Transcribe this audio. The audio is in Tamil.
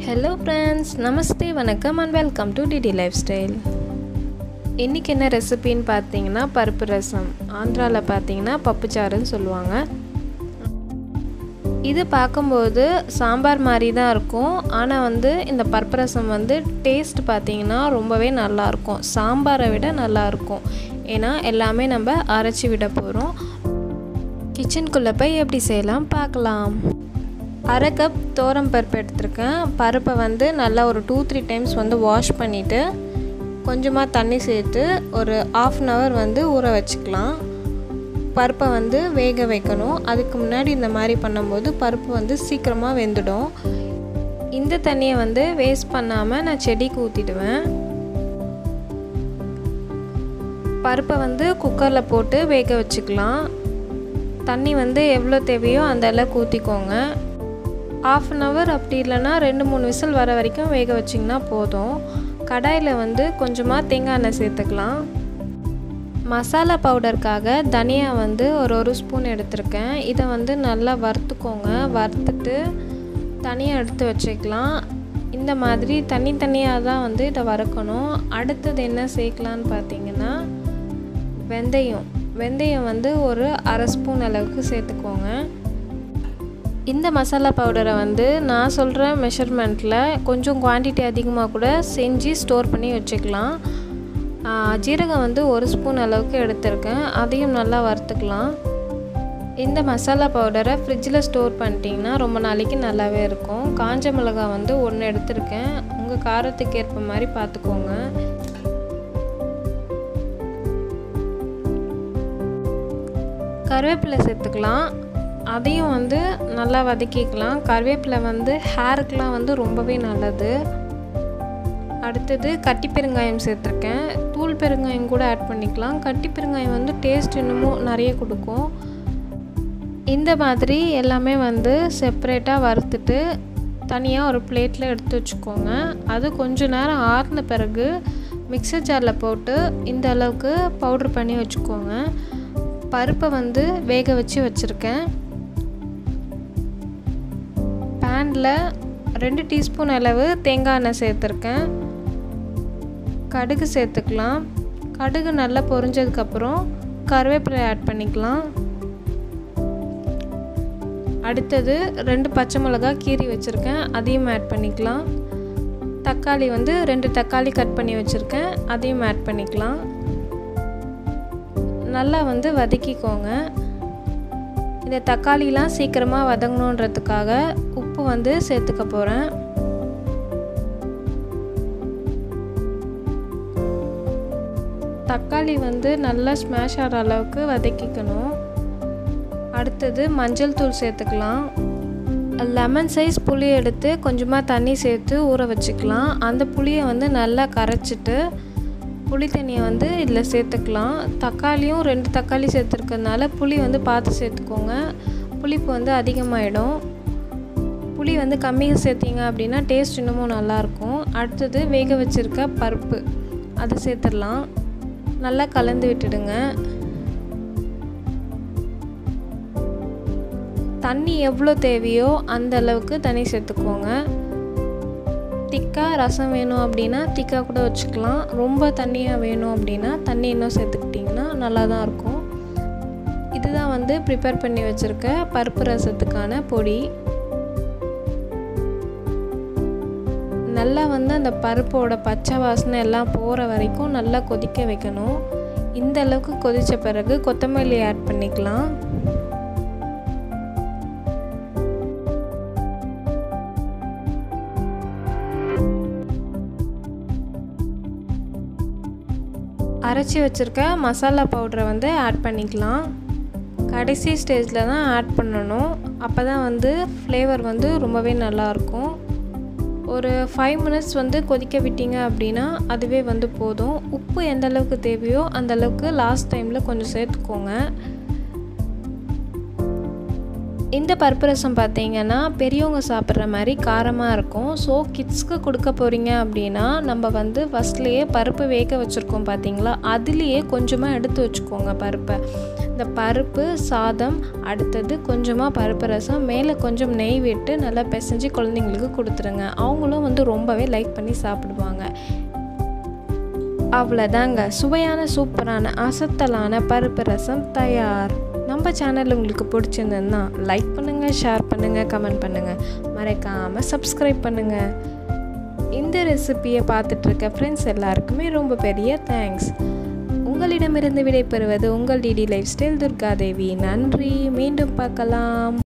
ஹலோ ஃப்ரெண்ட்ஸ் நமஸ்தே வணக்கம் and welcome to DD lifestyle இன்றைக்கி என்ன ரெசிபின்னு பார்த்தீங்கன்னா பருப்பு ரசம் ஆந்திராவில் பார்த்தீங்கன்னா பப்புச்சாறுன்னு சொல்லுவாங்க இது பார்க்கும்போது சாம்பார் மாதிரி தான் இருக்கும் ஆனால் வந்து இந்த பருப்பு ரசம் வந்து டேஸ்ட் பார்த்தீங்கன்னா ரொம்பவே நல்லாயிருக்கும் சாம்பாரை விட நல்லாயிருக்கும் ஏன்னா எல்லாமே நம்ம அரைச்சி விட போகிறோம் கிச்சனுக்குள்ளே போய் எப்படி செய்யலாம் பார்க்கலாம் அரை கப் தோரம் பருப்பு எடுத்திருக்கேன் பருப்பை வந்து நல்லா ஒரு டூ த்ரீ டைம்ஸ் வந்து வாஷ் பண்ணிவிட்டு கொஞ்சமாக தண்ணி சேர்த்து ஒரு ஆஃப் அன் ஹவர் வந்து ஊற வச்சுக்கலாம் பருப்பை வந்து வேக வைக்கணும் அதுக்கு முன்னாடி இந்த மாதிரி பண்ணும்போது பருப்பு வந்து சீக்கிரமாக வெந்துடும் இந்த தண்ணியை வந்து வேஸ்ட் பண்ணாமல் நான் செடிக்கு ஊற்றிடுவேன் பருப்பை வந்து குக்கரில் போட்டு வேக வச்சுக்கலாம் தண்ணி வந்து எவ்வளோ தேவையோ அந்த அளவுக்கு ஊற்றிக்கோங்க ஆஃப் அன் ஹவர் அப்படி இல்லைன்னா ரெண்டு மூணு விசில் வர வரைக்கும் வேக வச்சிங்கன்னா போதும் கடாயில் வந்து கொஞ்சமாக தேங்காய் எண்ணெய் சேர்த்துக்கலாம் மசாலா பவுடருக்காக தனியா வந்து ஒரு ஒரு ஸ்பூன் எடுத்திருக்கேன் இதை வந்து நல்லா வறுத்துக்கோங்க வறுத்துட்டு தனியாக எடுத்து வச்சுக்கலாம் இந்த மாதிரி தனித்தனியாக தான் வந்து இதை வறுக்கணும் அடுத்தது என்ன சேர்க்கலான்னு பார்த்தீங்கன்னா வெந்தயம் வெந்தயம் வந்து ஒரு அரை ஸ்பூன் அளவுக்கு சேர்த்துக்கோங்க இந்த மசாலா பவுடரை வந்து நான் சொல்கிற மெஷர்மெண்ட்டில் கொஞ்சம் குவான்டிட்டி அதிகமாக கூட செஞ்சு ஸ்டோர் பண்ணி வச்சுக்கலாம் ஜீரகம் வந்து ஒரு ஸ்பூன் அளவுக்கு எடுத்திருக்கேன் அதையும் நல்லா வறுத்துக்கலாம் இந்த மசாலா பவுடரை ஃப்ரிட்ஜில் ஸ்டோர் பண்ணிட்டிங்கன்னா ரொம்ப நாளைக்கு நல்லாவே இருக்கும் காஞ்ச மிளகாய் வந்து ஒன்று எடுத்திருக்கேன் உங்கள் காரத்துக்கு ஏற்ப மாதிரி பார்த்துக்கோங்க கருவேப்பிலை சேர்த்துக்கலாம் அதையும் வந்து நல்லா வதக்கிக்கலாம் கருவேப்பிலை வந்து ஹேருக்கெலாம் வந்து ரொம்பவே நல்லது அடுத்தது கட்டி பெருங்காயம் சேர்த்துருக்கேன் தூள் பெருங்காயம் கூட ஆட் பண்ணிக்கலாம் கட்டி பெருங்காயம் வந்து டேஸ்ட் இன்னமும் நிறைய கொடுக்கும் இந்த மாதிரி எல்லாமே வந்து செப்ரேட்டாக வறுத்துட்டு தனியாக ஒரு பிளேட்டில் எடுத்து வச்சுக்கோங்க அது கொஞ்ச நேரம் ஆறின பிறகு மிக்சர் ஜாரில் போட்டு இந்த அளவுக்கு பவுட்ரு பண்ணி வச்சுக்கோங்க பருப்பை வந்து வேக வச்சு வச்சுருக்கேன் பேனில் ரெண்டு டீஸ்பூன் அளவு தேங்காய் எண்ணெய் சேர்த்துருக்கேன் கடுகு சேர்த்துக்கலாம் கடுகு நல்லா பொரிஞ்சதுக்கப்புறம் கருவேப்பிலை ஆட் பண்ணிக்கலாம் அடுத்தது ரெண்டு பச்சை மிளகா கீரி வச்சுருக்கேன் அதையும் ஆட் பண்ணிக்கலாம் தக்காளி வந்து ரெண்டு தக்காளி கட் பண்ணி வச்சுருக்கேன் அதையும் ஆட் பண்ணிக்கலாம் நல்லா வந்து வதக்கிக்கோங்க இந்த தக்காளிலாம் சீக்கிரமாக வதங்கணுன்றதுக்காக உப்பு வந்து சேர்த்துக்க போகிறேன் தக்காளி வந்து நல்லா ஸ்மாஷ் ஆகிற அளவுக்கு வதக்கிக்கணும் அடுத்தது மஞ்சள் தூள் சேர்த்துக்கலாம் லெமன் சைஸ் புளி எடுத்து கொஞ்சமாக தண்ணி சேர்த்து ஊற வச்சுக்கலாம் அந்த புளியை வந்து நல்லா கரைச்சிட்டு புளி தண்ணியை வந்து இதில் சேர்த்துக்கலாம் தக்காளியும் ரெண்டு தக்காளி சேர்த்துருக்கறதுனால புளி வந்து பார்த்து சேர்த்துக்கோங்க புளிப்பு வந்து அதிகமாகிடும் புளி வந்து கம்மியாக சேர்த்திங்க அப்படின்னா டேஸ்ட் இன்னமும் நல்லாயிருக்கும் அடுத்தது வேக வச்சுருக்க பருப்பு அதை சேர்த்துடலாம் நல்லா கலந்து விட்டுடுங்க தண்ணி எவ்வளோ தேவையோ அந்த அளவுக்கு தண்ணி சேர்த்துக்கோங்க திக்காக ரசம் வேணும் அப்படின்னா திக்காக கூட வச்சுக்கலாம் ரொம்ப தண்ணியாக வேணும் அப்படின்னா தண்ணி இன்னும் சேர்த்துக்கிட்டிங்கன்னா நல்லா தான் இருக்கும் இதுதான் வந்து ப்ரிப்பேர் பண்ணி வச்சுருக்க பருப்பு ரசத்துக்கான பொடி நல்லா வந்து அந்த பருப்போட பச்சை வாசனை எல்லாம் போகிற வரைக்கும் நல்லா கொதிக்க வைக்கணும் இந்த அளவுக்கு கொதித்த பிறகு கொத்தமல்லி ஆட் பண்ணிக்கலாம் அரைச்சி வச்சுருக்க மசாலா பவுடரை வந்து ஆட் பண்ணிக்கலாம் கடைசி ஸ்டேஜில் தான் ஆட் பண்ணணும் அப்போ தான் வந்து ஃப்ளேவர் வந்து ரொம்பவே நல்லாயிருக்கும் ஒரு ஃபைவ் மினிட்ஸ் வந்து கொதிக்க விட்டீங்க அப்படின்னா அதுவே வந்து போதும் உப்பு எந்த அளவுக்கு தேவையோ அந்த அளவுக்கு லாஸ்ட் டைமில் கொஞ்சம் சேர்த்துக்கோங்க இந்த பருப்பு ரசம் பார்த்தீங்கன்னா பெரியவங்க சாப்பிட்ற மாதிரி காரமாக இருக்கும் ஸோ கிட்ஸ்க்கு கொடுக்க போகிறீங்க அப்படின்னா நம்ம வந்து ஃபஸ்ட்லேயே பருப்பு வேக வச்சுருக்கோம் பார்த்தீங்களா அதுலேயே கொஞ்சமாக எடுத்து வச்சுக்கோங்க பருப்பை இந்த பருப்பு சாதம் அடுத்தது கொஞ்சமாக பருப்பு ரசம் மேலே கொஞ்சம் நெய் விட்டு நல்லா பிசைஞ்சு குழந்தைங்களுக்கு கொடுத்துருங்க அவங்களும் வந்து ரொம்பவே லைக் பண்ணி சாப்பிடுவாங்க அவ்வளோதாங்க சுவையான சூப்பரான அசத்தலான பருப்பு ரசம் தயார் நம்ம சேனல் உங்களுக்கு பிடிச்சிருந்ததுன்னா லைக் பண்ணுங்கள் ஷேர் பண்ணுங்கள் கமெண்ட் பண்ணுங்கள் மறக்காமல் சப்ஸ்கிரைப் பண்ணுங்கள் இந்த ரெசிப்பியை பார்த்துட்ருக்க ஃப்ரெண்ட்ஸ் எல்லாருக்குமே ரொம்ப பெரிய தேங்க்ஸ் உங்களிடமிருந்து விடைபெறுவது உங்கள் டிடி லைஃப் ஸ்டைல் துர்காதேவி நன்றி மீண்டும் பார்க்கலாம்